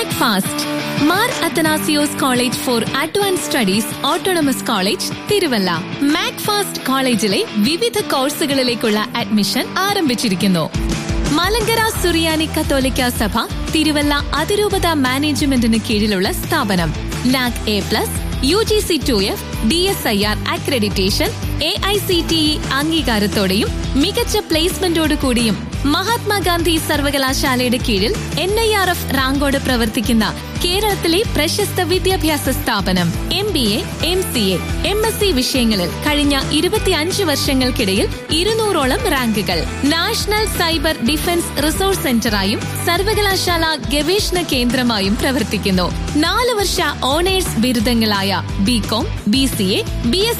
Mac Fast Mar Athanasios college for advance studies autonomous college Thiruvalla Mac Fast കോളേജിലെ വിവിധ കോഴ്സുകളിലേക്കുള്ള admission ആരംഭിച്ചിരിക്കുന്നു മലങ്കര സുറിയാനി കത്തോലിക്ക സഭ തിരുവല്ല അതിരൂപത മാനേജ്മെന്റിന് കീഴിലുള്ള സ്ഥാപനം ലാക് A plus U G C two F D S I R accreditation A I C T E അംഗീകാരത്തോടെയും മികച്ച പ്ലേസ്മെന്റോടു കൂടിയും മഹാത്മാഗാന്ധി സർവകലാശാലയുടെ കീഴിൽ എൻ ഐ ആർ എഫ് റാങ്കോട് പ്രവർത്തിക്കുന്ന കേരളത്തിലെ പ്രശസ്ത വിദ്യാഭ്യാസ സ്ഥാപനം M B A M C A M S C വിഷയങ്ങളിൽ കഴിഞ്ഞ ഇരുപത്തിയഞ്ച് വർഷങ്ങൾക്കിടയിൽ ഇരുന്നൂറോളം റാങ്കുകൾ നാഷണൽ സൈബർ ഡിഫൻസ് റിസോഴ്സ് സെന്ററായും സർവകലാശാല ഗവേഷണ കേന്ദ്രമായും പ്രവർത്തിക്കുന്നു നാല് വർഷ ഓണേഴ്സ് ബിരുദങ്ങളായ B Com B C A B S